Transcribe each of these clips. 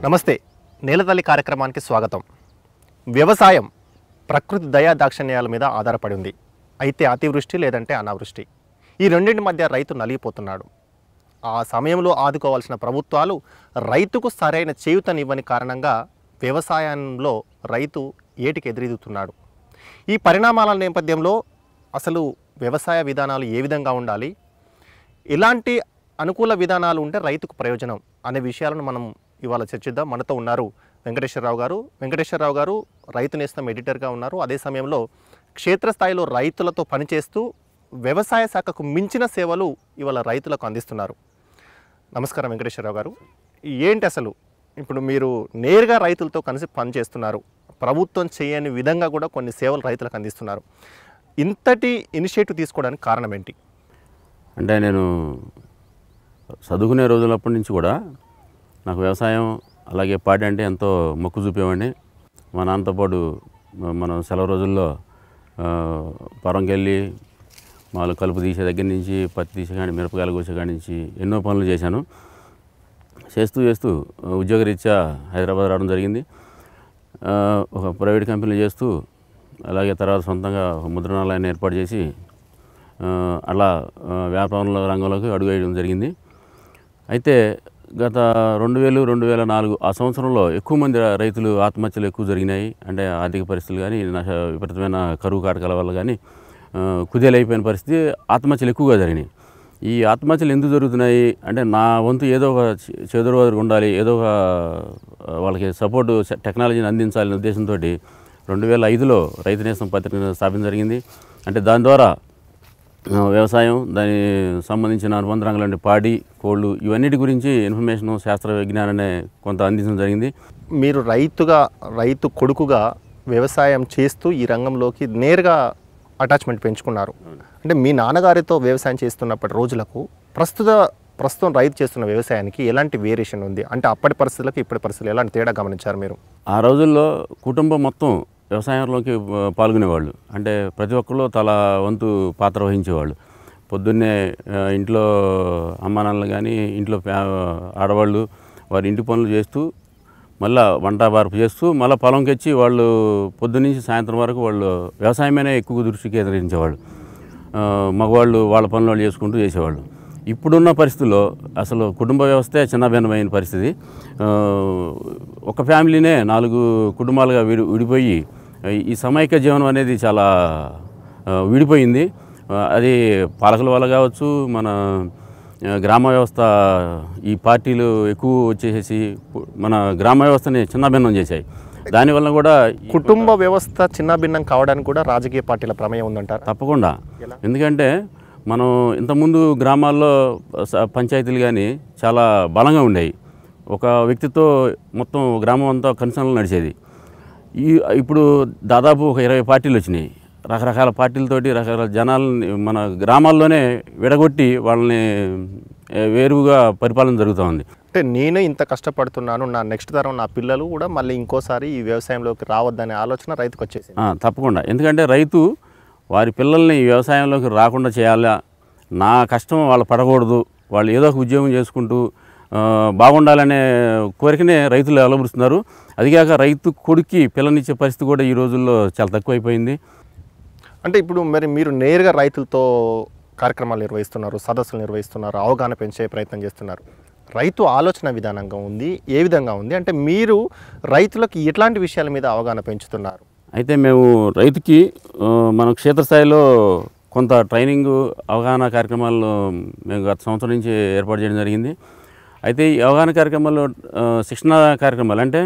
నమస్తే నేలతల్లి కార్యక్రమానికి స్వాగతం వ్యవసాయం ప్రకృతి దయా దాక్షిణ్యాల మీద ఆధారపడి ఉంది అయితే అతివృష్టి లేదంటే అనావృష్టి ఈ రెండింటి మధ్య రైతు నలిగిపోతున్నాడు ఆ సమయంలో ఆదుకోవాల్సిన ప్రభుత్వాలు రైతుకు సరైన చేయూతనివ్వని కారణంగా వ్యవసాయంలో రైతు ఏటికి ఎదురెదుగుతున్నాడు ఈ పరిణామాల నేపథ్యంలో అసలు వ్యవసాయ విధానాలు ఏ విధంగా ఉండాలి ఎలాంటి అనుకూల విధానాలు ఉంటే రైతుకు ప్రయోజనం అనే విషయాలను మనం ఇవాళ చర్చిద్దాం మనతో ఉన్నారు వెంకటేశ్వరరావు గారు వెంకటేశ్వరరావు గారు రైతు నేస్తం ఎడిటర్గా ఉన్నారు అదే సమయంలో క్షేత్రస్థాయిలో రైతులతో పనిచేస్తూ వ్యవసాయ శాఖకు మించిన సేవలు ఇవాళ రైతులకు అందిస్తున్నారు నమస్కారం వెంకటేశ్వరరావు గారు ఏంటి అసలు ఇప్పుడు మీరు నేరుగా రైతులతో కలిసి పనిచేస్తున్నారు ప్రభుత్వం చేయని విధంగా కూడా కొన్ని సేవలు రైతులకు అందిస్తున్నారు ఇంతటి ఇనిషియేటివ్ తీసుకోవడానికి కారణం ఏంటి అంటే నేను చదువుకునే రోజులప్పటి నుంచి కూడా నాకు వ్యవసాయం అలాగే పాడి అంటే ఎంతో మొక్కు చూపేవాడిని మా నాన్నతో పాటు మ- మనం సెలవు రోజుల్లో ఆ, పొలంకి వెళ్ళి మాలు కలుపు తీసే దగ్గర నుంచి పత్తి తీసే కానీ మిరపకాయలు కోసే కాడి నుంచి ఎన్నో పనులు చేశాను చేస్తూ చేస్తూ ఆ, ఉద్యోగరీత్యా హైదరాబాద్ రావడం జరిగింది ఆ, ఒక ప్రైవేట్ కంపెనీలో చేస్తూ అలాగే తర్వాత సొంతంగా ఒక ముద్రణాలయాన్ని ఏర్పాటు చేసి ఆ, అలా ఆ, వ్యాపారంలో రంగంలోకి అడుగు వేయడం జరిగింది అయితే గత రెండు వేలు రెండు వేల నాలుగు ఆ సంవత్సరంలో ఎక్కువ మంది ర- రైతులు ఆత్మహత్యలు ఎక్కువ జరిగినాయి అంటే ఆర్థిక పరిస్థితులు కానీ నష విపరీతమైన కరువు కాటకాల వల్ల కానీ ఆ, కుదేలైపోయిన పరిస్థితి ఆత్మహత్యలు ఎక్కువగా జరిగినాయి ఈ ఆత్మహత్యలు ఎందుకు జరుగుతున్నాయి అంటే నా వంతు ఏదో ఒక చే- చేదురు వరకు ఉండాలి ఏదో ఒక ఆ, వాళ్ళకి సపోర్టు టెక్నాలజీని అందించాలనే ఉద్దేశంతో రెండు వేల ఐదులో రైతు నేస్తం పత్రికను స్థాపించడం జరిగింది అంటే దాని ద్వారా ఆ, వ్యవసాయం దాని సంబంధించిన అనుబంధ రంగాలంటే పాడి కోళ్ళు ఇవన్నిటి గురించి ఇన్ఫర్మేషన్ శాస్త్ర విజ్ఞానాన్ని కొంత అందించడం జరిగింది మీరు రైతుగా రైతు కొడుకుగా వ్యవసాయం చేస్తూ ఈ రంగంలోకి నేరుగా అటాచ్మెంట్ పెంచుకున్నారు అంటే మీ నాన్నగారితో వ్యవసాయం చేస్తున్నప్పటి రోజులకు ప్రస్తుత ప్రస్తుతం రైతు చేస్తున్న వ్యవసాయానికి ఎలాంటి వేరియేషన్ ఉంది అంటే అప్పటి పరిస్థితులకు ఇప్పటి పరిస్థితులు ఎలాంటి తేడా గమనించారు మీరు ఆ రోజుల్లో కుటుంబం మొత్తం వ్యవసాయంలోకి ఆ, పాల్గొనేవాళ్ళు అంటే ప్రతి ఒక్కళ్ళు తల వంతు పాత్ర వహించేవాళ్ళు పొద్దున్నే ఆ, ఇంట్లో అమ్మానాన్నలు కానీ ఇంట్లో ఫ్యా ఆడవాళ్ళు వారి ఇంటి పనులు చేస్తూ మళ్ళా వంట వార్పు చేస్తూ మళ్ళీ పొలంకి వచ్చి వాళ్ళు పొద్దున్నుంచి సాయంత్రం వరకు వాళ్ళు వ్యవసాయమైనా ఎక్కువ దృష్టి కేంద్రీకరించేవాళ్ళు ఆ, మగవాళ్ళు వాళ్ళ పనులు వాళ్ళు చేసుకుంటూ చేసేవాళ్ళు ఇప్పుడున్న పరిస్థితుల్లో అసలు కుటుంబ వ్యవస్థే చిన్నభిన్నమైన పరిస్థితి ఆ, ఒక ఫ్యామిలీనే నాలుగు కుటుంబాలుగా విడి విడిపోయి ఈ సమైక్య జీవనం అనేది చాలా ఆ, విడిపోయింది ఆ, అది పాలకుల వల్ల కావచ్చు మన ఆ, గ్రామ వ్యవస్థ ఈ పార్టీలు ఎక్కువ వచ్చేసేసి పు- మన గ్రామ వ్యవస్థని చిన్నభిన్నం చేశాయి దానివల్ల కూడా ఈ కుటుంబ వ్యవస్థ చిన్న భిన్నం కావడానికి కూడా రాజకీయ పార్టీల ప్రమేయం ఉందంటారు తప్పకుండా ఎందుకంటే మనం ఇంతకుముందు గ్రామాల్లో స- పంచాయతీలు కానీ చాలా బలంగా ఉండేవి ఒక వ్యక్తితో మొత్తం గ్రామం అంతా కన్సర్న్లో నడిచేది ఈ ఇప్పుడు దాదాపు ఒక ఇరవై పార్టీలు వచ్చినాయి రకరకాల పార్టీలతోటి రకరకాల జనాలని మన గ్రామాల్లోనే విడగొట్టి వాళ్ళని ఏ, వేరుగా పరిపాలన జరుగుతూ ఉంది అంటే నేనే ఇంత కష్టపడుతున్నాను నా నెక్స్ట్ తరం నా పిల్లలు కూడా మళ్ళీ ఇంకోసారి ఈ వ్యవసాయంలోకి రావద్దనే ఆలోచన రైతుకు వచ్చేసింది ఆ, తప్పకుండా ఎందుకంటే రైతు వారి పిల్లల్ని ఈ వ్యవసాయంలోకి రాకుండా చేయాలా నా కష్టం వాళ్ళు పడకూడదు వాళ్ళు ఏదో ఒక ఉద్యోగం చేసుకుంటూ ఆ, బాగుండాలనే కోరికనే రైతులు అలవరుస్తున్నారు అదిగాక రైతు కొడుక్కి పిల్లనిచ్చే పరిస్థితి కూడా ఈ రోజుల్లో చాలా తక్కువైపోయింది అంటే ఇప్పుడు మరి మీరు నేరుగా రైతులతో కార్యక్రమాలు నిర్వహిస్తున్నారు సదస్సులు నిర్వహిస్తున్నారు అవగాహన పెంచే ప్రయత్నం చేస్తున్నారు రైతు ఆలోచన విధానంగా ఉంది ఏ విధంగా ఉంది అంటే మీరు రైతులకు ఎట్లాంటి విషయాల మీద అవగాహన పెంచుతున్నారు అయితే మేము రైతుకి ఆ, మనం క్షేత్రస్థాయిలో కొంత ట్రైనింగ్ అవగాహన కార్యక్రమాలు మేము గత సంవత్సరం నుంచి ఏర్పాటు చేయడం జరిగింది అయితే ఈ అవగాహన కార్యక్రమాల్లో ఆ, శిక్షణ కార్యక్రమాలు అంటే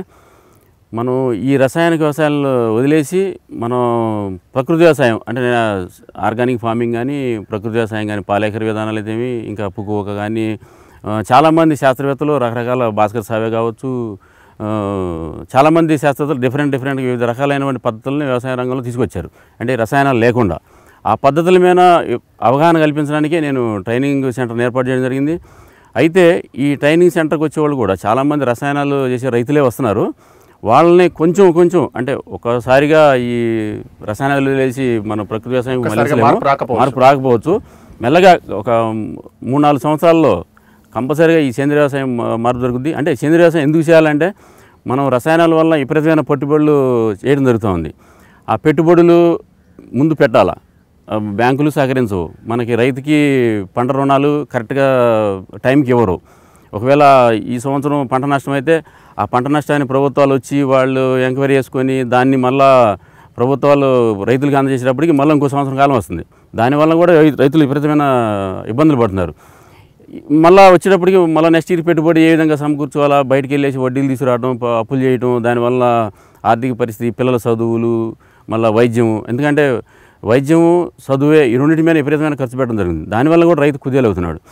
మనం ఈ రసాయనిక వ్యవసాయాలను వదిలేసి మనం ప్రకృతి వ్యవసాయం అంటే ఆర్గానిక్ ఫార్మింగ్ కానీ ప్రకృతి వ్యవసాయం కానీ పాలేకర విధానాలు అయితేమి ఇంకా పుక్కుక కానీ ఆ, చాలామంది శాస్త్రవేత్తలు రకరకాల భాస్కర్ సావే కావచ్చు ఆ, చాలామంది శాస్త్రవేత్తలు డిఫరెంట్ డిఫరెంట్ వివిధ రకాలైనటువంటి పద్ధతులను వ్యవసాయ రంగంలో తీసుకొచ్చారు అంటే రసాయనాలు లేకుండా ఆ పద్ధతుల మీద అవగాహన కల్పించడానికే నేను ట్రైనింగ్ సెంటర్ని ఏర్పాటు చేయడం జరిగింది అయితే ఈ ట్రైనింగ్ సెంటర్కి వచ్చేవాళ్ళు కూడా చాలామంది రసాయనాలు చేసే రైతులే వస్తున్నారు వాళ్ళని కొంచెం కొంచెం అంటే ఒకసారిగా ఈ రసాయనాలు వేసి మన ప్రకృతి వ్యవసాయం ఒక్కసారిగా మళ్ళీ మార్పు రాకపోవచ్చు. మార్పు రాకపోవచ్చు మెల్లగా ఒక మూడు నాలుగు సంవత్సరాల్లో కంపల్సరీగా ఈ సేంద్రియ వ్యవసాయం మా- మార్పు జరుగుద్ది అంటే సేంద్రియ వ్యవసాయం ఎందుకు చేయాలంటే మనం రసాయనాల వల్ల విపరీతమైన పెట్టుబడులు చేయడం జరుగుతుంది ఆ పెట్టుబడులు ముందు పెట్టాలా ఆ బ్యాంకులు సహకరించవు మనకి రైతుకి పంట రుణాలు కరెక్ట్గా టైంకి ఇవ్వరు ఒకవేళ ఈ సంవత్సరం పంట నష్టం అయితే ఆ పంట నష్టాన్ని ప్రభుత్వాలు వచ్చి వాళ్ళు ఎంక్వైరీ చేసుకొని దాన్ని మళ్ళా ప్రభుత్వాలు రైతులకు అందజేసేటప్పటికి మళ్ళీ ఇంకో సంవత్సరం కాలం వస్తుంది దానివల్ల కూడా రై- రైతులు విపరీతమైన ఇబ్బందులు పడుతున్నారు మళ్ళీ వచ్చేటప్పటికి మళ్ళీ నెక్స్ట్ ఇయర్ పెట్టుబడి ఏ విధంగా సమకూర్చోవాలా బయటికి వెళ్ళేసి వడ్డీలు తీసుకురావడం ప- అప్పులు చేయడం దానివల్ల ఆర్థిక పరిస్థితి పిల్లల చదువులు మళ్ళీ వైద్యం ఎందుకంటే వైద్యము చదువే ఈ రెండింటి మీద విపరీతమైన ఖర్చు పెట్టడం జరిగింది దానివల్ల కూడా రైతు కుదేలవుతున్నాడు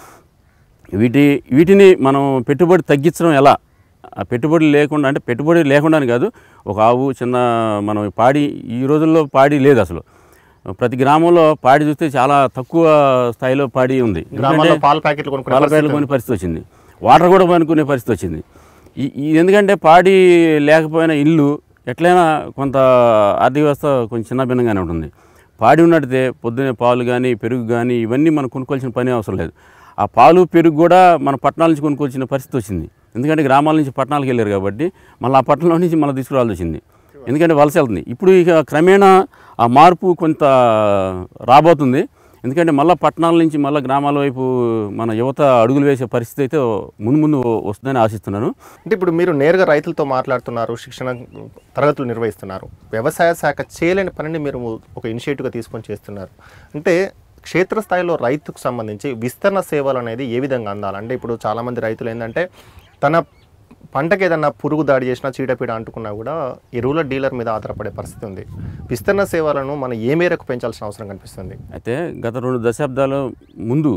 వీటి వీటిని మనం పెట్టుబడి తగ్గించడం ఎలా ఆ పెట్టుబడి లేకుండా అంటే పెట్టుబడి లేకుండానే కాదు ఒక ఆవు చిన్న మనం పాడి ఈ రోజుల్లో పాడి లేదు అసలు ప్రతి గ్రామంలో పాడి చూస్తే చాలా తక్కువ స్థాయిలో పాడి ఉంది గ్రామాల్లో ఎందుకంటే పాల ప్యాకెట్లు కొనుక్కునే పాల ప్యాకెట్లు కొనే పరిస్థితి వచ్చింది వాటర్ కూడా కొనుక్కునే పరిస్థితి వచ్చింది ఈ ఈ ఎందుకంటే పాడి లేకపోయిన ఇల్లు ఎట్లయినా కొంత ఆర్థిక వ్యవస్థ కొంచెం చిన్న భిన్నంగానే ఉంటుంది పాడి ఉన్నట్టయితే పొద్దున్నే పాలు కానీ పెరుగు కానీ ఇవన్నీ మనం కొనుక్కోవాల్సిన పని అవసరం లేదు ఆ పాలు పెరుగు కూడా మన పట్టణాల నుంచి కొనుక్కోవాల్సిన పరిస్థితి వచ్చింది ఎందుకంటే గ్రామాల నుంచి పట్టణాలకు వెళ్ళారు కాబట్టి మళ్ళీ ఆ పట్టణంలో నుంచి మళ్ళీ తీసుకురావాల్సి వచ్చింది ఎందుకంటే వలస వెళ్తుంది ఇప్పుడు ఇక క్రమేణా ఆ మార్పు కొంత రాబోతుంది ఎందుకంటే మళ్ళీ పట్టణాల నుంచి మళ్ళీ గ్రామాల వైపు మన యువత అడుగులు వేసే పరిస్థితి అయితే ముందు ముందు వస్తుందని ఆశిస్తున్నాను అంటే ఇప్పుడు మీరు నేరుగా రైతులతో మాట్లాడుతున్నారు శిక్షణ తరగతులు నిర్వహిస్తున్నారు వ్యవసాయ శాఖ చేయలేని పనిని మీరు ఒక ఇనిషియేటివ్గా తీసుకొని చేస్తున్నారు అంటే క్షేత్రస్థాయిలో రైతుకు సంబంధించి విస్తరణ సేవలు అనేది ఏ విధంగా అందాలి అంటే ఇప్పుడు చాలామంది రైతులు ఏంటంటే తన పంటకి ఏదన్నా పురుగు దాడి చేసినా చీడపీడ అంటుకున్నా కూడా ఎరువుల డీలర్ మీద ఆధారపడే పరిస్థితి ఉంది విస్తరణ సేవలను మనం ఏ మేరకు పెంచాల్సిన అవసరం కనిపిస్తుంది అయితే గత రెండు దశాబ్దాల ముందు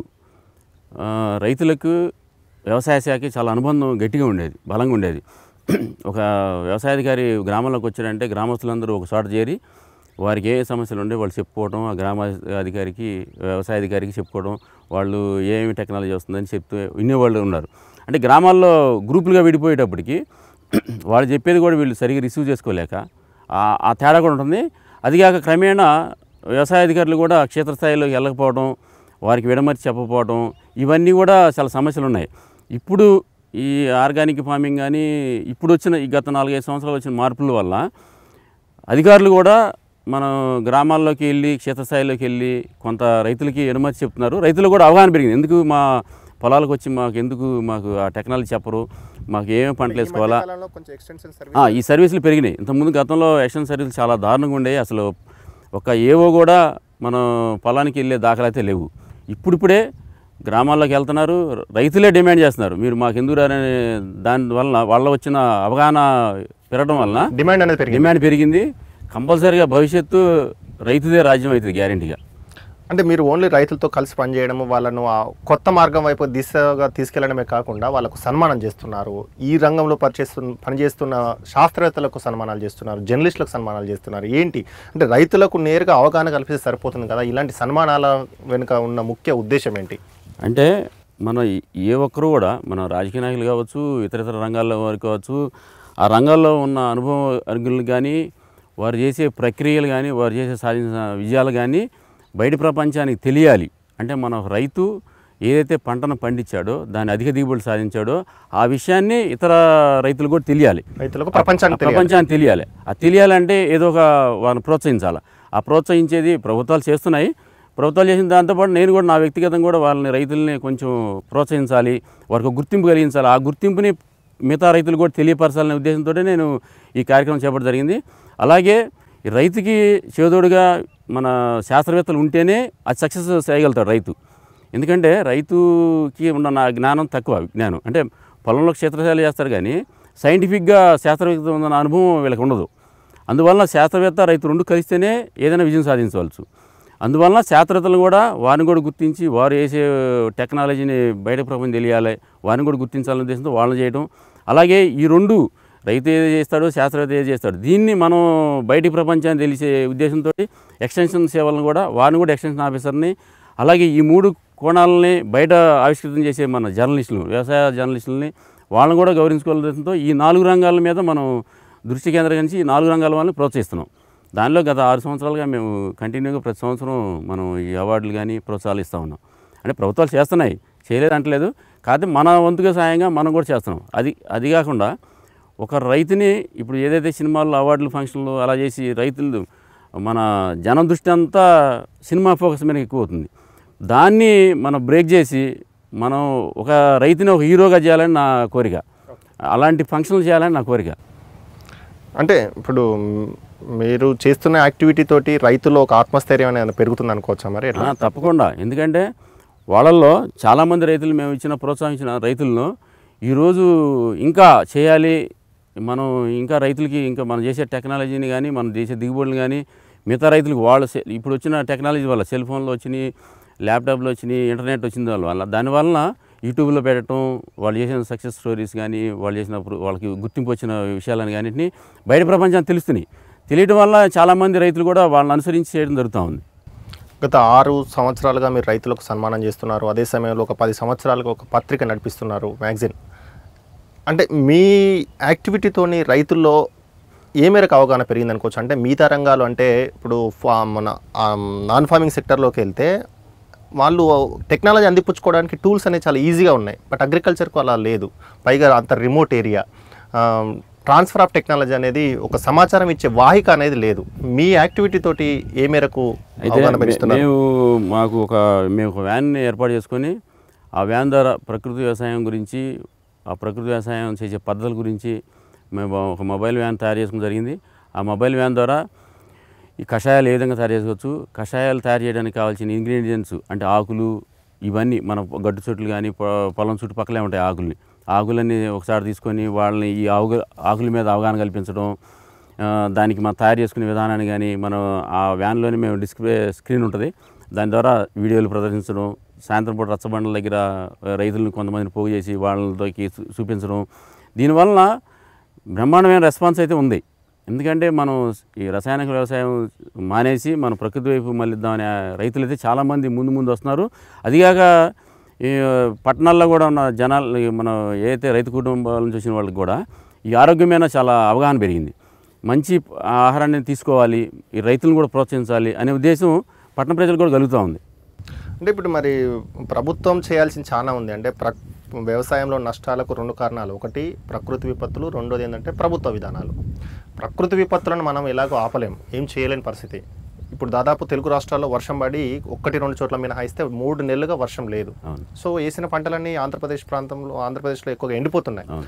ఆ, రైతులకు వ్యవసాయ శాఖకి చాలా అనుబంధం గట్టిగా ఉండేది బలంగా ఉండేది ఒక వ్యవసాయాధికారి గ్రామంలోకి వచ్చారంటే గ్రామస్తులందరూ ఒక చోట చేరి వారికి ఏ సమస్యలు ఉండే వాళ్ళు చెప్పుకోవడం ఆ గ్రామ అధికారికి వ్యవసాయ అధికారికి చెప్పుకోవడం వాళ్ళు ఏమి టెక్నాలజీ వస్తుందని చెప్తూ వినేవాళ్ళు ఉన్నారు అంటే గ్రామాల్లో గ్రూపులుగా విడిపోయేటప్పటికి వాళ్ళు చెప్పేది కూడా వీళ్ళు సరిగ్గా రిసీవ్ చేసుకోలేక ఆ- ఆ తేడా కూడా ఉంటుంది అదిగాక క్రమేణా వ్యవసాయ అధికారులు కూడా క్షేత్రస్థాయిలోకి వెళ్ళకపోవడం వారికి విడమర్చి చెప్పకపోవడం ఇవన్నీ కూడా చాలా సమస్యలు ఉన్నాయి ఇప్పుడు ఈ ఆర్గానిక్ ఫార్మింగ్ కానీ ఇప్పుడు వచ్చిన ఈ గత నాలుగైదు సంవత్సరాలు వచ్చిన మార్పుల వల్ల అధికారులు కూడా మనం గ్రామాల్లోకి వెళ్ళి క్షేత్రస్థాయిలోకి వెళ్ళి కొంత రైతులకి అనుమతి చెప్తున్నారు రైతులు కూడా అవగాహన పెరిగింది ఎందుకు మా పొలాలకు వచ్చి మాకు ఎందుకు మాకు ఆ టెక్నాలజీ చెప్పరు మాకు ఏమేమి పంటలు వేసుకోవాలా కొంచెం ఎక్స్టెన్షన్ ఆ, ఈ సర్వీసులు పెరిగినాయి ఇంతకుముందు గతంలో ఎక్స్టెన్షన్ సర్వీసులు చాలా దారుణంగా ఉండేవి అసలు ఒక ఏవో కూడా మనం పొలానికి వెళ్ళే దాఖలైతే లేవు ఇప్పుడిప్పుడే గ్రామాల్లోకి వెళ్తున్నారు రైతులే డిమాండ్ చేస్తున్నారు మీరు మాకు ఎందుకు రారనే దాని వలన వాళ్ళ వచ్చిన అవగాహన పెరగడం వలన డిమాండ్ అనేది పెరిగింది డిమాండ్ పెరిగింది కంపల్సరీగా భవిష్యత్తు రైతుదే రాజ్యం అవుతుంది గ్యారంటీగా అంటే మీరు ఓన్లీ రైతులతో కలిసి పనిచేయడము వాళ్ళను ఆ కొత్త మార్గం వైపు దిశగా తీసుకెళ్లడమే కాకుండా వాళ్ళకు సన్మానం చేస్తున్నారు ఈ రంగంలో పనిచేస్తు పనిచేస్తున్న శాస్త్రవేత్తలకు సన్మానాలు చేస్తున్నారు జర్నలిస్టులకు సన్మానాలు చేస్తున్నారు ఏంటి అంటే రైతులకు నేరుగా అవగాహన కల్పిస్తే సరిపోతుంది కదా ఇలాంటి సన్మానాల వెనుక ఉన్న ముఖ్య ఉద్దేశం ఏంటి అంటే మన ఏ ఒక్కరు కూడా మన రాజకీయ నాయకులు కావచ్చు ఇతర ఇతర రంగాల్లో వారు కావచ్చు ఆ రంగాల్లో ఉన్న అనుభవం అర్గులు కానీ వారు చేసే ప్రక్రియలు కానీ వారు చేసే సాధించిన విజయాలు కానీ బయట ప్రపంచానికి తెలియాలి అంటే మన రైతు ఏదైతే పంటను పండించాడో దాన్ని అధిక దిగుబడి సాధించాడో ఆ విషయాన్ని ఇతర రైతులు కూడా తెలియాలి రైతులకు ప్రపంచానికి తెలియాలి ప్రపంచానికి తెలియాలి ఆ తెలియాలంటే ఏదో ఒక వాళ్ళని ప్రోత్సహించాలి ఆ ప్రోత్సహించేది ప్రభుత్వాలు చేస్తున్నాయి ప్రభుత్వాలు చేసిన దాంతోపాటు నేను కూడా నా వ్యక్తిగతంగా కూడా వాళ్ళని రైతుల్ని కొంచెం ప్రోత్సహించాలి వారికి ఒక గుర్తింపు కలిగించాలి ఆ గుర్తింపుని మిగతా రైతులు కూడా తెలియపరచాలనే ఉద్దేశంతో నేను ఈ కార్యక్రమం చేపట్టడం జరిగింది అలాగే ఈ రైతుకి చేదోడుగా మన శాస్త్రవేత్తలు ఉంటేనే అది సక్సెస్ చేయగలుగుతాడు రైతు ఎందుకంటే రైతుకి ఉన్న నా జ్ఞానం తక్కువ జ్ఞానం అంటే పొలంలో క్షేత్రశాల చేస్తారు కానీ సైంటిఫిక్గా శాస్త్రవేత్త ఉన్న అనుభవం వీళ్ళకి ఉండదు అందువలన శాస్త్రవేత్త రైతు రెండు కలిస్తేనే ఏదైనా విజయం సాధించవచ్చు అందువలన శాస్త్రవేత్తలు కూడా వారిని కూడా గుర్తించి వారు వేసే టెక్నాలజీని బయట ప్రపంచం తెలియాలి వారిని కూడా గుర్తించాలనే ఉద్దేశంతో వాళ్ళని చేయడం అలాగే ఈ రెండు రైతు ఏది చేస్తాడో శాస్త్రవేత్త ఏది చేస్తాడు దీన్ని మనం బయటి ప్రపంచాన్ని తెలిసే ఉద్దేశంతో ఎక్స్టెన్షన్ సేవలను కూడా వారిని కూడా ఎక్స్టెన్షన్ ఆఫీసర్ని అలాగే ఈ మూడు కోణాలని బయట ఆవిష్కృతం చేసే మన జర్నలిస్టులు వ్యవసాయ జర్నలిస్టులని వాళ్ళని కూడా గౌరవించుకోవాలనే ఉద్దేశంతో ఈ నాలుగు రంగాల మీద మనం దృష్టి కేంద్రీకరించి ఈ నాలుగు రంగాల వాళ్ళని ప్రోత్సహిస్తున్నాం దానిలో గత ఆరు సంవత్సరాలుగా మేము కంటిన్యూగా ప్రతి సంవత్సరం మనం ఈ అవార్డులు కానీ ప్రోత్సాహాలు ఇస్తూ ఉన్నాం అంటే ప్రభుత్వాలు చేస్తున్నాయి చేయలేదు అంటలేదు కాకపోతే మన వంతుగా సాయంగా మనం కూడా చేస్తున్నాం అది అది కాకుండా ఒక రైతుని ఇప్పుడు ఏదైతే సినిమాల్లో అవార్డులు ఫంక్షన్లు అలా చేసి రైతులు మన జనం దృష్టి అంతా సినిమా ఫోకస్ మీద ఎక్కువ అవుతుంది దాన్ని మనం బ్రేక్ చేసి మనం ఒక రైతుని ఒక హీరోగా చేయాలని నా కోరిక అలాంటి ఫంక్షన్లు చేయాలని నా కోరిక అంటే ఇప్పుడు మ్, మీరు చేస్తున్న యాక్టివిటీ తోటి రైతుల్లో ఒక ఆత్మస్థైర్యం అనేది పెరుగుతుంది అనుకోవచ్చా మరి ఎట్లా ఆ, తప్పకుండా ఎందుకంటే వాళ్ళల్లో చాలామంది రైతులు మేము ఇచ్చిన ప్రోత్సహించిన రైతులను ఈరోజు ఇంకా చేయాలి మనం ఇంకా రైతులకి ఇంకా మనం చేసే టెక్నాలజీని కానీ మనం చేసే దిగుబడులు కానీ మిగతా రైతులకు వాళ్ళ సె- ఇప్పుడు వచ్చిన టెక్నాలజీ వల్ల సెల్ ఫోన్లో వచ్చినాయి ల్యాప్టాప్లో వచ్చినాయి ఇంటర్నెట్ వచ్చింది వాళ్ళ వల్ల దానివల్ల యూట్యూబ్లో పెట్టడం వాళ్ళు చేసిన సక్సెస్ స్టోరీస్ కానీ వాళ్ళు చేసిన ప్ర- వాళ్ళకి గుర్తింపు వచ్చిన విషయాలను కానీ బయట ప్రపంచానికి తెలుస్తున్నాయి తెలియడం వల్ల చాలామంది రైతులు కూడా వాళ్ళని అనుసరించి చేయడం జరుగుతూ ఉంది గత ఆరు సంవత్సరాలుగా మీరు రైతులకు సన్మానం చేస్తున్నారు అదే సమయంలో ఒక పది సంవత్సరాలుగా ఒక పత్రిక నడిపిస్తున్నారు మ్యాగజిన్ అంటే మీ యాక్టివిటీతోని రైతుల్లో ఏ మేరకు అవగాహన పెరిగింది అనుకోవచ్చు అంటే మిగతా రంగాలు అంటే ఇప్పుడు ఫా- మన నాన్ ఫార్మింగ్ సెక్టర్లోకి వెళ్తే వాళ్ళు టెక్నాలజీ అందిపుచ్చుకోవడానికి టూల్స్ అనేవి చాలా ఈజీగా ఉన్నాయి బట్ అగ్రికల్చర్కు అలా లేదు పైగా అంత remote area transfer of technology అనేది ఒక సమాచారం ఇచ్చే వాహిక అనేది లేదు మీ యాక్టివిటీ తోటి ఏ మేరకు అయితే అవగాహన మే- పెంచుతున్నారు మేము మాకు ఒక మేము ఒక వ్యాన్ని ఏర్పాటు చేసుకొని ఆ వ్యాన్ ద్వారా ప్రకృతి వ్యవసాయం గురించి ఆ ప్రకృతి వ్యవసాయం చేసే పద్ధతుల గురించి మేము ఒక మొబైల్ వ్యాన్ తయారు చేసుకోవడం జరిగింది ఆ మొబైల్ వ్యాన్ ద్వారా ఈ కషాయాలు ఏ విధంగా తయారు చేసుకోవచ్చు కషాయాలు తయారు చేయడానికి కావాల్సిన ఇంగ్రీడియంట్స్ అంటే ఆకులు ఇవన్నీ మన గడ్డు చెట్లు కానీ పొ- పొలం చుట్టుపక్కలే ఉంటాయి ఆకుల్ని ఆకులన్నీ ఒకసారి తీసుకొని వాళ్ళని ఈ ఆకు ఆకుల మీద అవగాహన కల్పించడం ఆ, దానికి మనం తయారు చేసుకునే విధానాన్ని కానీ మనం ఆ వ్యాన్లోనే మేము డిస్ప్లే స్క్రీన్ ఉంటుంది దాని ద్వారా వీడియోలు ప్రదర్శించడం సాయంత్రం పూట రచ్చబండల దగ్గర ఆ, రైతులను కొంతమందిని పోగు చేసి వాళ్ళతోకి చూ- చూపించడం దీనివల్ల బ్రహ్మాండమైన రెస్పాన్స్ అయితే ఉంది ఎందుకంటే మనం ఈ రసాయనిక వ్యవసాయం మానేసి మనం ప్రకృతి వైపు మళ్ళిద్దామనే రైతులు అయితే చాలామంది ముందు ముందు వస్తున్నారు అదిగాక ఈ పట్టణాల్లో కూడా ఉన్న జనాలు ఈ మన ఏదైతే రైతు కుటుంబాల నుంచి వచ్చిన వాళ్ళకి కూడా ఈ ఆరోగ్యం మీద చాలా అవగాహన పెరిగింది మంచి ఆహారాన్ని తీసుకోవాలి ఈ రైతులను కూడా ప్రోత్సహించాలి అనే ఉద్దేశం పట్టణ ప్రజలకు కూడా కలుగుతూ ఉంది అంటే ఇప్పుడు మరి ప్రభుత్వం చేయాల్సింది చాలా ఉంది అంటే ప్ర వ్యవసాయంలో నష్టాలకు రెండు కారణాలు ఒకటి ప్రకృతి విపత్తులు రెండోది ఏంటంటే ప్రభుత్వ విధానాలు ప్రకృతి విపత్తులను మనం ఎలాగో ఆపలేం ఏం చేయలేని పరిస్థితి ఇప్పుడు దాదాపు తెలుగు రాష్ట్రాల్లో వర్షం పడి ఒక్కటి రెండు చోట్ల మినహాయిస్తే మూడు నెలలుగా వర్షం లేదు అవును సో వేసిన పంటలన్నీ ఆంధ్రప్రదేశ్ ప్రాంతంలో ఆంధ్రప్రదేశ్లో ఎక్కువగా ఎండిపోతున్నాయి అవును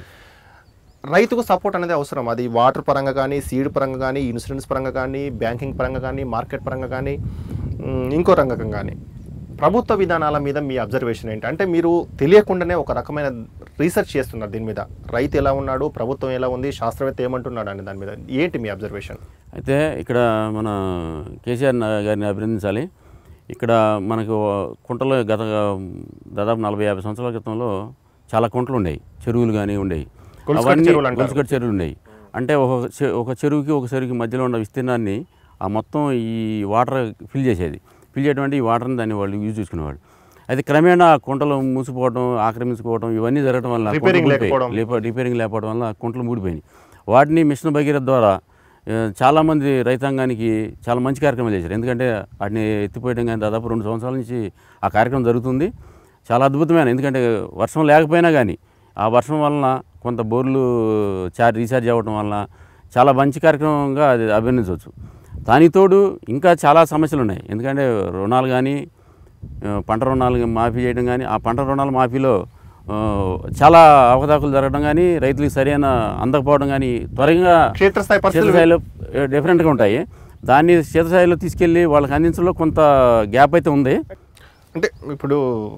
రైతుకు సపోర్ట్ అనేది అవసరం అది వాటర్ పరంగా కానీ సీడ్ పరంగా కానీ ఇన్సూరెన్స్ పరంగా కానీ బ్యాంకింగ్ పరంగా కానీ మార్కెట్ పరంగా కానీ మ్, ఇంకో రంగం కానీ ప్రభుత్వ విధానాల మీద మీ అబ్జర్వేషన్ ఏంటి అంటే మీరు తెలియకుండానే ఒక రకమైన రీసెర్చ్ చేస్తున్నారు దీని మీద రైతు ఎలా ఉన్నాడు ప్రభుత్వం ఎలా ఉంది శాస్త్రవేత్త ఏమంటున్నాడు అనే దాని మీద ఏంటి మీ అబ్జర్వేషన్ అయితే ఇక్కడ మన కేసీఆర్ నా- గారిని అభినందించాలి ఇక్కడ మనకు కుంటలో గత దాదాపు నలభై యాభై సంవత్సరాల క్రితంలో చాలా కుంటలు ఉండేవి చెరువులు కానీ ఉండేవి గొలుసుకట్టు చెరువులు అంటారు. గొలుసుకట్టు చెరువులు ఉండేవి అంటే ఒక చె- ఒక చెరువుకి ఒక చెరువుకి మధ్యలో ఉన్న విస్తీర్ణాన్ని ఆ మొత్తం ఈ వాటర్ ఫిల్ చేసేది ఫిల్ చేయడం అంటే ఈ వాటర్ని దాన్ని వాళ్ళు యూజ్ చేసుకునేవాళ్ళు అయితే క్రమేణా ఆ కుంటలు మూసిపోవడం ఆక్రమించుకోవడం ఇవన్నీ జరగడం వల్ల ఆ కుంటలు Repairing ఊడిపోయాయి. లేకపోవడం. లేప రిపేరింగ్ లేకపోవడం వల్ల ఆ కుంటలు మూడిపోయినాయి వాటిని మిషన్ భగీరథ ద్వారా ఆ, చాలామంది రైతాంగానికి చాలా మంచి కార్యక్రమాలు చేశారు ఎందుకంటే వాటిని ఎత్తిపోయడం కానీ దాదాపు రెండు సంవత్సరాల నుంచి ఆ కార్యక్రమం జరుగుతుంది చాలా అద్భుతమైన ఎందుకంటే వర్షం లేకపోయినా కానీ ఆ వర్షం వలన కొంత బోర్లు చార్జ్ రీఛార్జ్ అవ్వడం వలన చాలా మంచి కార్యక్రమంగా అది అభినందించవచ్చు దానికి తోడు ఇంకా చాలా సమస్యలు ఉన్నాయి ఎందుకంటే రుణాలు కానీ ఆ, పంట రుణాలు మాఫీ చేయడం కానీ ఆ పంట రుణాల మాఫీలో ఆ, చాలా అవకతవకలు జరగడం కానీ రైతులకు సరైన అందకపోవడం కానీ త్వరగా క్షేత్రస్థాయి పరిస్థితులు క్షేత్రస్థాయిలో డిఫరెంట్గా ఉంటాయి దాన్ని క్షేత్రస్థాయిలో తీసుకెళ్ళి వాళ్ళకి అందించడంలో కొంత గ్యాప్ అయితే ఉంది అంటే ఇప్పుడు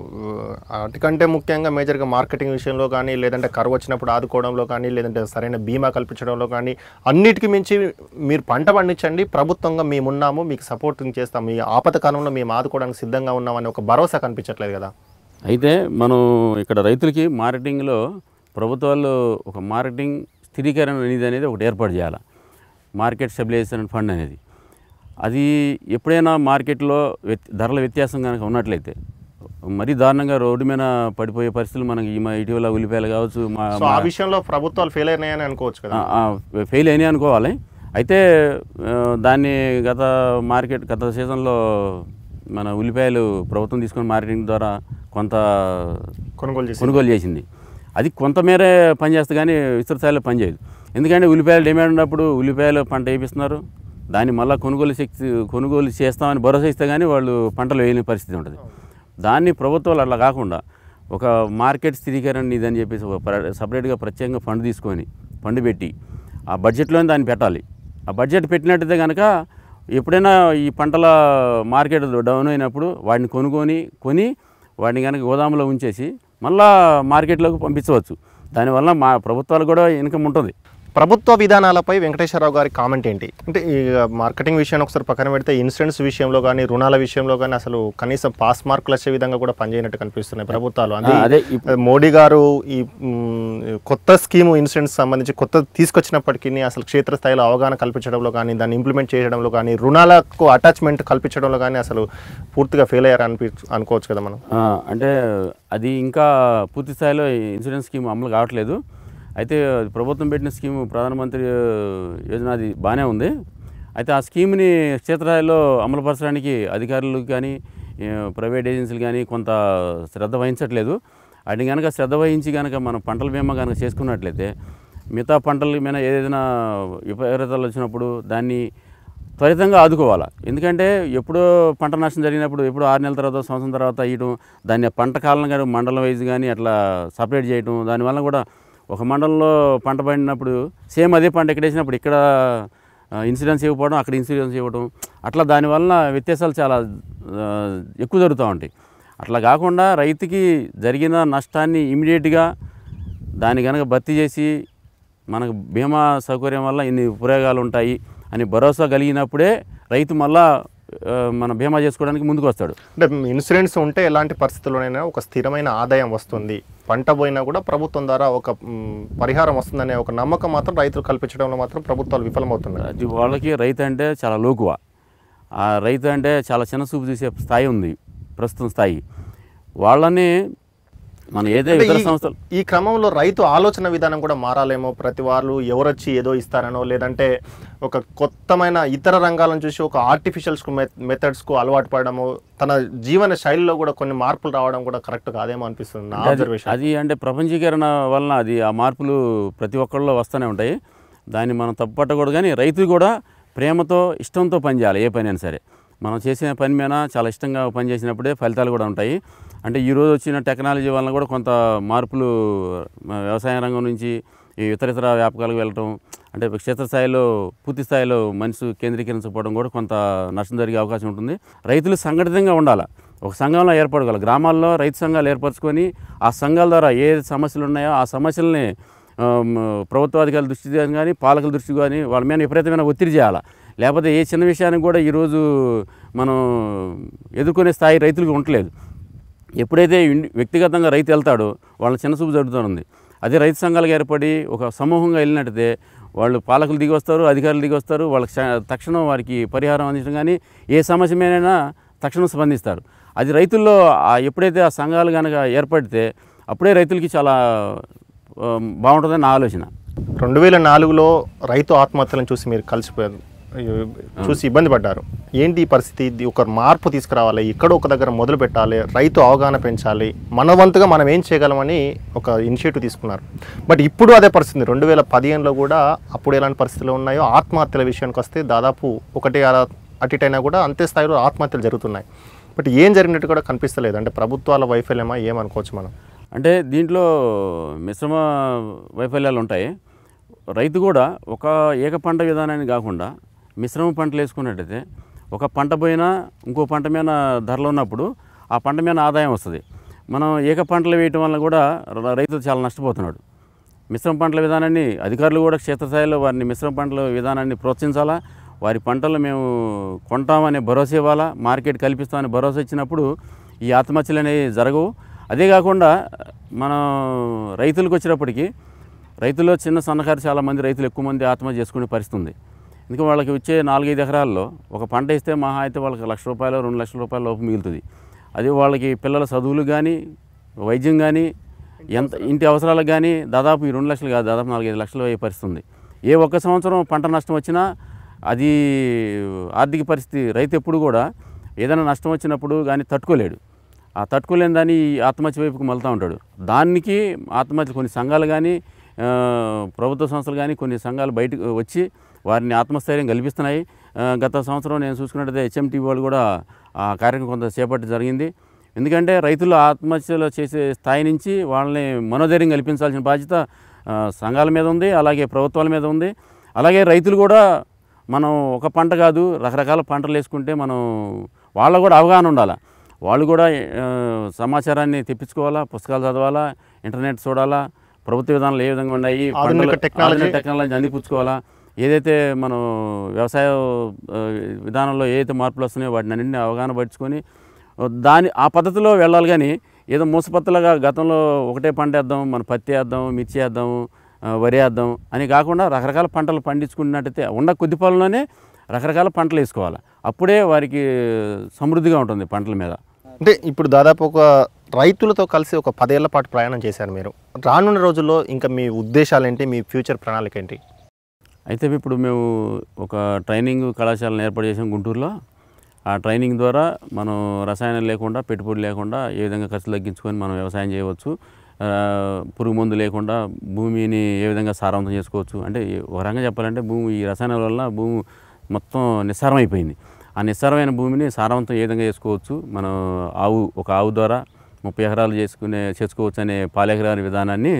ఆ, వాటికంటే ముఖ్యంగా మేజర్గా మార్కెటింగ్ విషయంలో కానీ లేదంటే కరువు వచ్చినప్పుడు ఆదుకోవడంలో కానీ లేదంటే సరైన బీమా కల్పించడంలో కానీ అన్నిటికీ మించి మీరు పంట పండించండి ప్రభుత్వంగా మేము ఉన్నాము మీకు సపోర్టింగ్ చేస్తాం మీ ఆపద కాలంలో మేము ఆదుకోవడానికి సిద్ధంగా ఉన్నామని ఒక భరోసా కనిపించట్లేదు కదా అయితే మనం ఇక్కడ రైతులకి మార్కెటింగ్లో ప్రభుత్వాలు ఒక మార్కెటింగ్ స్థిరీకరణ నిధి అనేది ఒకటి ఏర్పాటు చేయాలి మార్కెట్ స్టెబిలైజేషన్ ఫండ్ అనేది అది ఎప్పుడైనా మార్కెట్లో వ్యత్ ధరల వ్యత్యాసం కనుక ఉన్నట్లయితే మరీ దారుణంగా రోడ్డు మీద పడిపోయే పరిస్థితులు మనకి ఈ మా ఇటీవల ఉల్లిపాయలు కావచ్చు మా సో ఆ విషయంలో ప్రభుత్వాలు ఫెయిల్ అయినాయని అనుకోవచ్చు కదా ఫెయిల్ అయినాయి అనుకోవాలి అయితే ఆ, దాన్ని గత మార్కెట్ గత సీజన్లో మన ఉల్లిపాయలు ప్రభుత్వం తీసుకొని మార్కెటింగ్ ద్వారా కొంత కొనుగోలు చేసి కొనుగోలు చేసింది అది కొంతమేరే పనిచేస్తుంది కానీ విస్తృత స్థాయిలో పనిచేయదు ఎందుకంటే ఉల్లిపాయలు డిమాండ్ ఉన్నప్పుడు ఉల్లిపాయలు పంట వేపిస్తున్నారు దాన్ని మళ్ళీ కొనుగోలు శక్తి కొనుగోలు చేస్తామని భరోసా ఇస్తే కానీ వాళ్ళు పంటలు వేయలేని పరిస్థితి ఉంటుంది దాన్ని ప్రభుత్వాలు అట్లా కాకుండా ఒక మార్కెట్ స్థిరీకరణ నిధి అని చెప్పేసి ఒక ప్ర- సపరేట్గా ప్రత్యేకంగా ఫండ్ తీసుకొని ఫండ్ పెట్టి ఆ బడ్జెట్లోనే దాన్ని పెట్టాలి ఆ బడ్జెట్ పెట్టినట్టయితే కనుక ఎప్పుడైనా ఈ పంటల మార్కెట్ డౌన్ అయినప్పుడు వాటిని కొనుక్కొని కొని వాటిని కనుక గోదాములో ఉంచేసి మళ్ళా మార్కెట్లోకి పంపించవచ్చు దానివల్ల మా ప్రభుత్వాలు కూడా ఇన్కమ్ ఉంటుంది ప్రభుత్వ విధానాలపై వెంకటేశ్వరరావు గారి కామెంట్ ఏంటి అంటే ఈ మార్కెటింగ్ విషయాన్ని ఒకసారి పక్కన పెడితే ఇన్సూరెన్స్ విషయంలో కానీ రుణాల విషయంలో కానీ అసలు కనీసం పాస్ మార్కులు వచ్చే విధంగా కూడా పనిచేయనట్టు కనిపిస్తున్నాయి ప్రభుత్వాలు ఆ, అది అదే ఇప్- మోడీ గారు ఈ మ్, కొత్త స్కీము ఇన్సూరెన్స్ సంబంధించి కొత్త తీసుకొచ్చినప్పటికీ అసలు క్షేత్రస్థాయిలో అవగాహన కల్పించడంలో కానీ దాన్ని ఇంప్లిమెంట్ చేయడంలో కానీ రుణాలకు అటాచ్మెంట్ కల్పించడంలో కానీ అసలు పూర్తిగా ఫెయిల్ అయ్యారు అనిపి అనుకోవచ్చు కదా మనం ఆ, అంటే అది ఇంకా పూర్తి స్థాయిలో ఈ ఇన్సూరెన్స్ స్కీమ్ అమలు కావట్లేదు అయితే ప్రభుత్వం పెట్టిన స్కీము ప్రధానమంత్రి యోజన అది బాగానే ఉంది అయితే ఆ స్కీమ్ని క్షేత్రస్థాయిలో అమలుపరచడానికి అధికారులు కానీ ఏ, ప్రైవేట్ ఏజెన్సీలు కానీ కొంత శ్రద్ధ వహించట్లేదు వాటిని కనుక శ్రద్ధ వహించి కనుక మనం పంటల బీమా కనుక చేసుకున్నట్లయితే మిగతా పంటల మీద ఏదైనా విపరీతాలు వచ్చినప్పుడు దాన్ని త్వరితంగా ఆదుకోవాలా ఎందుకంటే ఎప్పుడో పంట నష్టం జరిగినప్పుడు ఎప్పుడో ఆరు నెలల తర్వాత సంవత్సరం తర్వాత ఇయటం దాన్ని పంట కాలం కానీ మండలం వైజ్ కానీ అట్లా సపరేట్ చేయటం దానివల్ల కూడా ఒక మండలంలో పంట పండినప్పుడు సేమ్ అదే పంట ఇక్కడ వేసినప్పుడు ఇక్కడ ఆ, ఇన్సూరెన్స్ ఇవ్వకపోవడం అక్కడ ఇన్సూరెన్స్ ఇవ్వడం అట్లా దానివల్ల వ్యత్యాసాలు చాలా ఆ, ఎక్కువ జరుగుతూ ఉంటాయి అట్లా కాకుండా రైతుకి జరిగిన నష్టాన్ని ఇమీడియట్గా దాన్ని కనుక భర్తీ చేసి మనకు బీమా సౌకర్యం వల్ల ఇన్ని ఉపయోగాలు ఉంటాయి అని భరోసా కలిగినప్పుడే రైతు మళ్ళా ఆ, మన బీమా చేసుకోవడానికి ముందుకు వస్తాడు అంటే ఇన్సూరెన్స్ ఉంటే ఎలాంటి పరిస్థితుల్లోనైనా ఒక స్థిరమైన ఆదాయం వస్తుంది పంట పోయినా కూడా ప్రభుత్వం ద్వారా ఒక మ్, పరిహారం వస్తుందనే ఒక నమ్మకం మాత్రం రైతులు కల్పించడంలో మాత్రం ప్రభుత్వాలు విఫలమవుతున్నాయి అది వాళ్ళకి రైతు అంటే చాలా లోకువ ఆ రైతు అంటే చాలా చిన్న చూపు చూసే స్థాయి ఉంది ప్రస్తుతం స్థాయి వాళ్ళని మన ఏదే అంటే ఇతర ఈ- సంస్థలు ఈ క్రమంలో రైతు ఆలోచన విధానం కూడా మారాలేమో ప్రతి వాళ్ళు ఎవరొచ్చి ఏదో ఇస్తారనో లేదంటే ఒక కొత్తమైన ఇతర రంగాలను చూసి ఒక ఆర్టిఫిషియల్స్ మెథడ్స్కు అలవాటు పడడము తన జీవన శైలిలో కూడా కొన్ని మార్పులు రావడం కూడా కరెక్ట్ కాదేమో అనిపిస్తుంది నా అది- అబ్జర్వేషన్ అది అంటే ప్రపంచీకరణ వలన అది ఆ మార్పులు ప్రతి ఒక్కళ్ళలో వస్తూనే ఉంటాయి దాన్ని మనం తప్పు పట్టకూడదు కానీ రైతు కూడా ప్రేమతో ఇష్టంతో పనిచేయాలి ఏ పని అయినా సరే మనం చేసిన పని మీద చాలా ఇష్టంగా పని చేసినప్పుడే ఫలితాలు కూడా ఉంటాయి అంటే ఈరోజు వచ్చిన టెక్నాలజీ వలన కూడా కొంత మార్పులు ఆ, వ్యవసాయ రంగం నుంచి ఈ ఇతర ఇతర వ్యాపకాలకు వెళ్ళటం అంటే క్షేత్రస్థాయిలో పూర్తి స్థాయిలో మనిషి కేంద్రీకరించకపోవడం కూడా కొంత నష్టం జరిగే అవకాశం ఉంటుంది రైతులు సంఘటితంగా ఉండాలి ఒక సంఘంలో ఏర్పడగలరు గ్రామాల్లో రైతు సంఘాలు ఏర్పరచుకొని ఆ సంఘాల ద్వారా ఏ సమస్యలు ఉన్నాయో ఆ సమస్యల్ని ఆమ్, ప్రభుత్వాధికారుల దృష్టి కానీ పాలకుల దృష్టి కానీ వాళ్ళ మీద విపరీతమైన ఒత్తిడి చేయాలి లేకపోతే ఏ చిన్న విషయానికి కూడా ఈరోజు మనం ఎదుర్కొనే స్థాయి రైతులకు ఉండలేదు ఎప్పుడైతే ఇండి- వ్యక్తిగతంగా రైతు వెళ్తాడో వాళ్ళ చిన్న చూపు జరుగుతుంది అదే రైతు సంఘాలుగా ఏర్పడి ఒక సమూహంగా వెళ్ళినట్టయితే వాళ్ళు పాలకులు దిగి వస్తారు అధికారులు దిగి వస్తారు వాళ్ళకి శ- తక్షణం వారికి పరిహారం అందించడం కానీ ఏ సమస్య మీదైనా తక్షణం స్పందిస్తారు అది రైతుల్లో ఆ ఎప్పుడైతే ఆ సంఘాలు కనుక ఏర్పడితే అప్పుడే రైతులకి చాలా ఆ, బాగుంటుందని నా ఆలోచన రెండు వేల నాలుగులో రైతు ఆత్మహత్యలను చూసి మీరు కలిసిపోయారు చూసి ఇబ్బంది పడ్డారు ఏంటి ఈ పరిస్థితి ఇది ఒక మార్పు తీసుకురావాలి ఇక్కడ ఒక దగ్గర మొదలు పెట్టాలి రైతు అవగాహన పెంచాలి మన వంతుగా మనం ఏం చేయగలమని ఒక ఇనిషియేటివ్ తీసుకున్నారు బట్ ఇప్పుడు అదే పరిస్థితి రెండు వేల పదిహేనులో కూడా అప్పుడు ఎలాంటి పరిస్థితులు ఉన్నాయో ఆత్మహత్యల విషయానికి వస్తే దాదాపు ఒకటి అలా అటు ఇటు అయినా కూడా అంతే స్థాయిలో ఆత్మహత్యలు జరుగుతున్నాయి బట్ ఏం జరిగినట్టు కూడా కనిపిస్తలేదు అంటే ప్రభుత్వాల వైఫల్యమా ఏమనుకోవచ్చు మనం అంటే దీంట్లో మిశ్రమ వైఫల్యాలు ఉంటాయి రైతు కూడా ఒక ఏక పంట విధానాన్ని కాకుండా మిశ్రమ పంటలు వేసుకున్నట్టయితే ఒక పంట పోయినా ఇంకో పంట మీద ధరలు ఉన్నప్పుడు ఆ పంట మీద ఆదాయం వస్తుంది మనం ఏక పంటలు వేయటం వల్ల కూడా ర- రైతు చాలా నష్టపోతున్నాడు మిశ్రమ పంటల విధానాన్ని అధికారులు కూడా క్షేత్రస్థాయిలో వారిని మిశ్రమ పంటల విధానాన్ని ప్రోత్సహించాలా వారి పంటలు మేము కొంటామనే భరోసా ఇవ్వాలా మార్కెట్ కల్పిస్తామని భరోసా ఇచ్చినప్పుడు ఈ ఆత్మహత్యలు అనేవి జరగవు అదే కాకుండా మనం రైతులకు వచ్చినప్పటికీ రైతుల్లో చిన్న సన్నకారు చాలా మంది రైతులు ఎక్కువ మంది ఆత్మహత్య చేసుకునే పరిస్థితి ఉంది ఎందుకంటే వాళ్ళకి వచ్చే నాలుగైదు ఎకరాల్లో ఒక పంట ఇస్తే మహా అయితే వాళ్ళకి లక్ష రూపాయలు రెండు లక్షల రూపాయల లోపు మిగులుతుంది అది వాళ్ళకి పిల్లల చదువులు కానీ వైద్యం కానీ ఎంత ఇంటి అవసరాలకు కానీ దాదాపు ఈ రెండు లక్షలు కాదు దాదాపు నాలుగైదు లక్షలు అయ్యే పరిస్థితి ఉంది ఏ ఒక్క సంవత్సరం పంట నష్టం వచ్చినా అది ఆర్థిక పరిస్థితి రైతు ఎప్పుడు కూడా ఏదైనా నష్టం వచ్చినప్పుడు కానీ తట్టుకోలేడు ఆ తట్టుకోలేని దాన్ని ఈ ఆత్మహత్య వైపుకి మళ్తూ ఉంటాడు దానికి ఆత్మహత్య కొన్ని సంఘాలు కానీ ఆ, ప్రభుత్వ సంస్థలు కానీ కొన్ని సంఘాలు బయటకు వచ్చి వారిని ఆత్మస్థైర్యం కల్పిస్తున్నాయి ఆ, గత సంవత్సరం నేను చూసుకున్నట్టయితే హెచ్ఎంటీ వాళ్ళు కూడా ఆ కార్యక్రమం కొంత చేపట్టి జరిగింది ఎందుకంటే రైతులు ఆత్మహత్యలు చేసే స్థాయి నుంచి వాళ్ళని మనోధైర్యం కల్పించాల్సిన బాధ్యత ఆ, సంఘాల మీద ఉంది అలాగే ప్రభుత్వాల మీద ఉంది అలాగే రైతులు కూడా మనం ఒక పంట కాదు రకరకాల పంటలు వేసుకుంటే మనం వాళ్ళకు కూడా అవగాహన ఉండాలి వాళ్ళు కూడా ఆ, సమాచారాన్ని తెప్పించుకోవాలా పుస్తకాలు చదవాలా ఇంటర్నెట్ చూడాలా ప్రభుత్వ విధానాలు ఏ విధంగా ఉన్నాయి ఆధునిక పంటలు- టెక్నాలజీ- ఆధునిక టెక్నాలజీ అందిపుచ్చుకోవాలా ఏదైతే మనం వ్యవసాయ ఆ, విధానంలో ఏదైతే మార్పులు వస్తున్నాయో వాటిని అన్నింటినీ అవగాహన పరుచుకొని దాని ఆ పద్ధతిలో వెళ్ళాలి కానీ ఏదో మూసపత్తులుగా గతంలో ఒకటే పంట వేద్దాం మన పత్తి వేద్దాం మిర్చి వేద్దాం ఆ, వరి వేద్దాం అని కాకుండా రకరకాల పంటలు పండించుకున్నట్టయితే ఉన్న కొద్ది పొలంలోనే రకరకాల పంటలు వేసుకోవాలి అప్పుడే వారికి సమృద్ధిగా ఉంటుంది పంటల మీద అంటే ఇప్పుడు దాదాపు ఒక రైతులతో కలిసి ఒక పదేళ్ల పాటు ప్రయాణం చేశారు మీరు రానున్న రోజుల్లో ఇంకా మీ ఉద్దేశాలు ఏంటి మీ ఫ్యూచర్ ప్రణాళిక ఏంటి అయితే ఇప్పుడు మేము ఒక ట్రైనింగ్ కళాశాలను ఏర్పాటు చేసాం గుంటూరులో ఆ ట్రైనింగ్ ద్వారా మనం రసాయనాలు లేకుండా పెట్టుబడి లేకుండా ఏ విధంగా ఖర్చు తగ్గించుకొని మనం వ్యవసాయం చేయవచ్చు ఆ, పురుగు మందు లేకుండా భూమిని ఏ విధంగా సారవంతం చేసుకోవచ్చు అంటే ఒక రకంగా చెప్పాలంటే భూమి ఈ రసాయనాల వల్ల భూమి మొత్తం నిస్సారం అయిపోయింది ఆ నిస్సారమైన భూమిని సారవంతం ఏ విధంగా చేసుకోవచ్చు మనం ఆవు ఒక ఆవు ద్వారా ముప్పై ఎకరాలు చేసుకునే చేసుకోవచ్చు అనే పాలెకరాల విధానాన్ని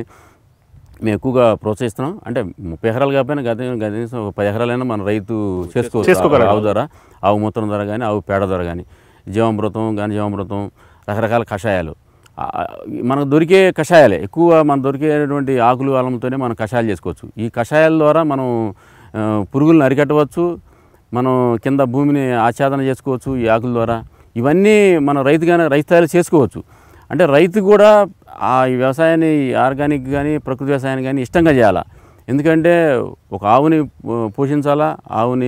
మేము ఎక్కువగా ప్రోత్సహిస్తున్నాం అంటే ముప్పై ఎకరాలు కాకపోయినా గత కనీసం ఒక పది ఎకరాలైనా మన రైతు చేసుకోవచ్చు చేసుకోగలడు. ఆవు ద్వారా ఆవు మూత్రం ద్వారా కానీ ఆవు పేడ ద్వారా కానీ జీవామృతం కానీ జీవామృతం రకరకాల కషాయాలు ఆ, మనకు దొరికే కషాయాలే ఎక్కువ మనకు దొరికేటువంటి ఆకులు అలంతోనే మనం కషాయాలు చేసుకోవచ్చు ఈ కషాయాల ద్వారా మనం ఆ, పురుగులను అరికట్టవచ్చు మనం కింద భూమిని ఆచ్ఛాదన చేసుకోవచ్చు ఈ ఆకుల ద్వారా ఇవన్నీ మన రైతు కానీ రైతు స్థాయిలో చేసుకోవచ్చు అంటే రైతు కూడా ఆ ఈ వ్యవసాయాన్ని ఆర్గానిక్ కానీ ప్రకృతి వ్యవసాయాన్ని కానీ ఇష్టంగా చేయాలా ఎందుకంటే ఒక ఆవుని పో- పోషించాలా ఆవుని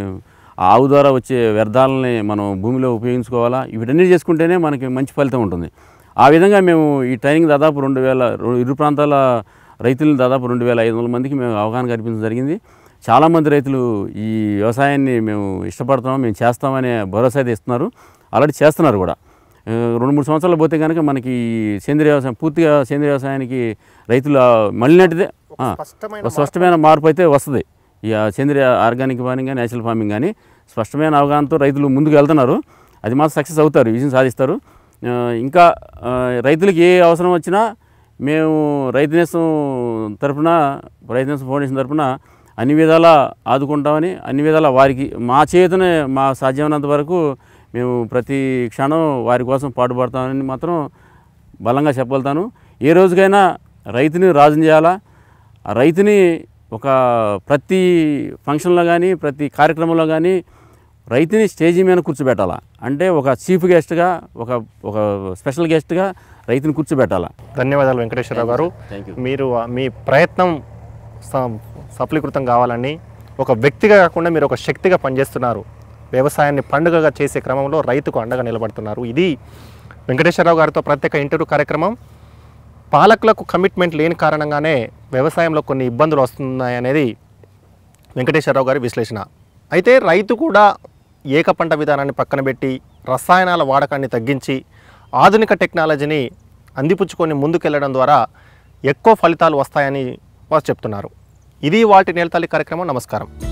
ఆ ఆవు ద్వారా వచ్చే వ్యర్థాలని మనం భూమిలో ఉపయోగించుకోవాలా వీటన్నీ చేసుకుంటేనే మనకి మంచి ఫలితం ఉంటుంది ఆ విధంగా మేము ఈ ట్రైనింగ్ దాదాపు రెండు వేల రు- ఇరు ప్రాంతాల రైతులు దాదాపు రెండు వేల ఐదు వందల మందికి మేము అవగాహన కల్పించడం జరిగింది చాలామంది రైతులు ఈ వ్యవసాయాన్ని మేము ఇష్టపడతాం మేము చేస్తామనే భరోసా అయితే ఇస్తున్నారు ఆల్రెడీ చేస్తున్నారు కూడా ఆ, రెండు మూడు సంవత్సరాలు పోతే కనుక మనకి ఈ సేంద్రియ వ్యవసాయం పూర్తిగా సేంద్రియ వ్యవసాయానికి రైతులు ఆ మళ్ళినట్టుదే ఆ, స్పష్టమైన ఒక స్పష్టమైన మార్పు అయితే వస్తుంది ఈ ఆ సేంద్రియ ఆర్గానిక్ ఫార్మింగ్ కానీ నేచురల్ ఫార్మింగ్ కానీ స్పష్టమైన అవగాహనతో రైతులు ముందుకు వెళ్తున్నారు అది మాత్రం సక్సెస్ అవుతారు విజయం సాధిస్తారు ఆ, ఇంకా ఆ, రైతులకు ఏ అవసరం వచ్చినా మేము రైతు నేస్తం తరపున రైతు నేస్తం ఫౌండేషన్ తరపున అన్ని విధాలా ఆదుకుంటామని అన్ని విధాలా వారికి మా చేతనే మా సాధ్యమైనంత వరకు మేము ప్రతి క్షణం వారి కోసం పాటుపడతామని మాత్రం బలంగా చెప్పగలుగుతాను ఏ రోజుకైనా రైతుని రాజుని చేయాలా ఆ రైతుని ఒక ప్రతి ఫంక్షన్లో కానీ ప్రతి కార్యక్రమంలో కానీ రైతుని స్టేజీ మీద కూర్చోబెట్టాలా అంటే ఒక చీఫ్ గెస్ట్గా ఒక ఒక స్పెషల్ గెస్ట్గా రైతుని కూర్చోబెట్టాలా ధన్యవాదాలు వెంకటేశ్వరరావు గారు థ్యాంక్ యూ మీరు ఆ, మీ ప్రయత్నం స- సఫలీకృతం కావాలని ఒక వ్యక్తిగా కాకుండా మీరు ఒక శక్తిగా పనిచేస్తున్నారు వ్యవసాయాన్ని పండుగగా చేసే క్రమంలో రైతుకు అండగా నిలబడుతున్నారు ఇది వెంకటేశ్వరరావు గారితో ప్రత్యేక ఇంటర్వ్యూ కార్యక్రమం పాలకులకు కమిట్మెంట్ లేని కారణంగానే వ్యవసాయంలో కొన్ని ఇబ్బందులు వస్తున్నాయనేది వెంకటేశ్వరరావు గారి విశ్లేషణ అయితే రైతు కూడా ఏక పంట విధానాన్ని పక్కన పెట్టి రసాయనాల వాడకాన్ని తగ్గించి ఆధునిక టెక్నాలజీని అందిపుచ్చుకొని ముందుకెళ్లడం ద్వారా ఎక్కువ ఫలితాలు వస్తాయని వారు చెప్తున్నారు ఇది వాటి నేలతల్లి కార్యక్రమం నమస్కారం